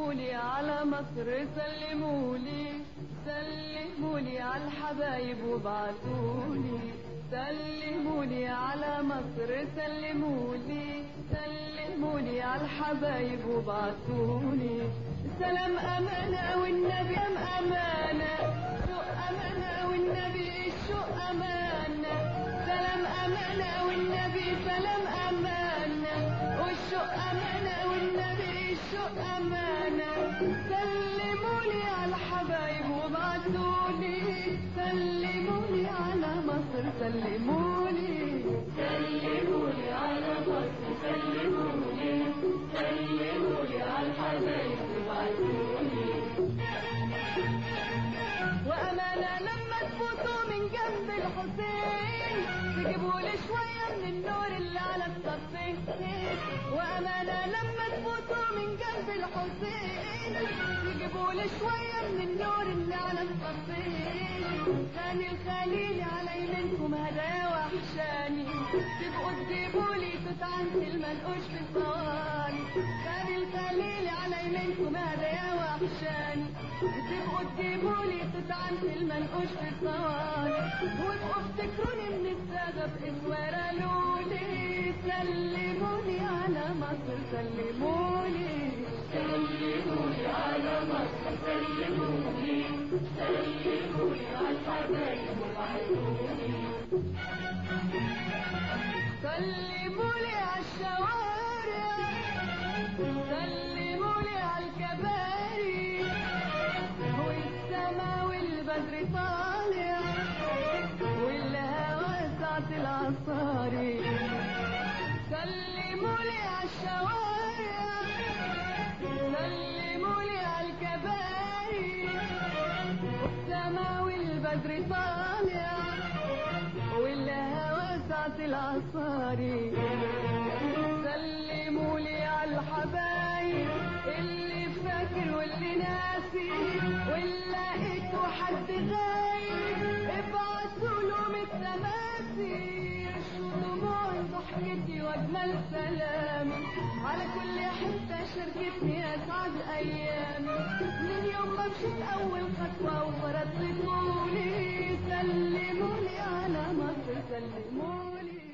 سلمولي على مصر سلمولي سلمولي على الحبايب وبعتولي سلمولي على مصر سلمولي سلمولي على الحبايب وبعتولي سلام أمانة والنبي أم أمانة شوق أمانة والنبي الشوق أمانة سلام أمانة والنبي سلام أمانة والشوق أمانة والنبي الشوق أمانة سلمولي على الحبايب وبعتولي سلمولي على مصر سلمولي سلمولي على مصر سلمولي سلمولي على الحبايب وبعتولي وأمانة لما تفوتوا من جنب الحسين تجيبوا لي شوية من النور اللي على الصفين وأمانة لما تفوتوا من جنب الحسين تجيبوا لي شوية من النور اللي على الصفين خاني الخليل على يمينكم هدايا وحشاني تبقوا تجيبوا لي قطعة المنقوش في الصواني خاني الخليل على يمينكم هدايا وحشاني تبقوا تجيبوا لي قطعة المنقوش في الصواني وابقوا افتكروني من السادة بإسوارة لولي سلموني على مصر سلموني سلمولي على مصر سلمولي سلمولي على الحبايب وبعتولي سلمولي على الشوارع سلمولي على الكباري والسما والبدر طالع والهوى ساعة العصاري سلمولي على الشوارع سلمولي على الكباري والسما والبدر طالع والهوى ساعة العصاري سلمولي على الحبايب اللي فاكر واللي ناسي واللي لقيته حد غايب ابعتوا له من التماسي دموع ضحكتي واجمل سلامي على كل حته شاركتني اسعد ايامي من يوم ما مشيت اول خطوه وفرضت طولي سلمولي على مصر سلمولي